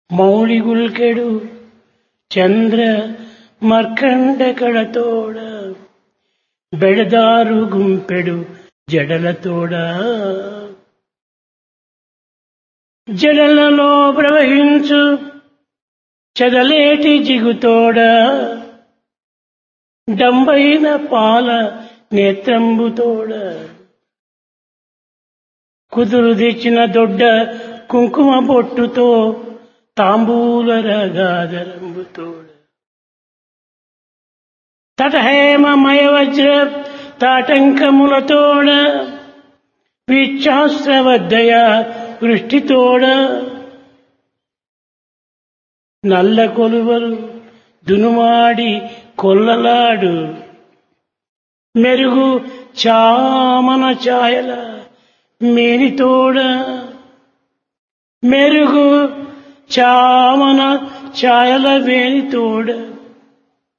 ಮೌಳಿಗುಲ್ಕೆಡು ಚಂದ್ರ ಮರ್ಕಂಡ ಕಳತೋಡ ಬೆಳೆದಾರು ಗುಂಪೆಡು జడలతోడ జడలలో ప్రవహించు చెదలేటి జిగుతోడ డంబైన పాల నేత్రంబుతోడ కుదురు తెచ్చిన దొడ్డ కుంకుమ బొట్టుతో తాంబూల రగాదరంబుతోడ తటహేమమయ వజ్ర తాటంకములతోడ విచ్చాస్త్రవద్దయ వృష్టితోడ నల్ల కొలువలు దునుమాడి కొల్లలాడు మెరుగు చామన ఛాయల మేనితోడ మెరుగు చామన ఛాయల వేనితోడ